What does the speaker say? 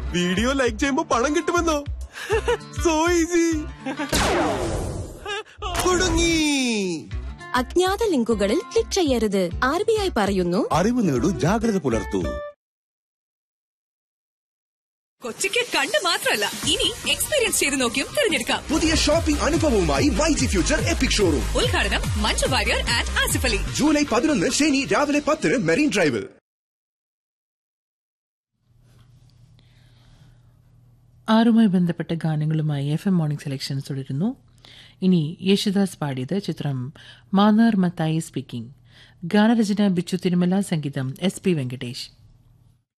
video like ചെയ്യുമ്പോ പണം കിട്ടുമെന്നോ so easy കുടുങ്ങി അജ്ഞാത ലിങ്കുകളിൽ ക്ലിക്ക് ചെയ്യരുത് ആർ ബി ഐ പറയുന്നു അറിവ് നേടൂ ജാഗ്രത പുലർത്തൂ കൊച്ചിക്ക് കണ്ട് മാത്രമല്ല ഇനി എക്സ്പീരിയൻസ് ചെയ്ത് നോക്കിയും തിരഞ്ഞെടുക്കാം പുതിയ ഷോപ്പിംഗ് അനുഭവവുമായി വൈജി ഫ്യൂച്ചർ എപ്പിക് ഷോറൂം ഉദ്ഘാടനം മഞ്ജു വാര്യർ ആൻഡ് ആസിഫ് അലി ജൂലൈ പതിനൊന്ന് ശനി രാവിലെ പത്തിന് മെറീൻ ഡ്രൈവിൽ ആറുമായി ബന്ധപ്പെട്ട ഗാനങ്ങളുമായി എഫ് എം മോർണിംഗ് സെലക്ഷൻസ് തുടരുന്നു ഇനി യേശുദാസ് പാടിയത് ചിത്രം മാന്നാർ മത്തായി സ്പീക്കിംഗ് ഗാനരചന ബിച്ചു തിരുമല സംഗീതം എസ് പി വെങ്കടേഷ്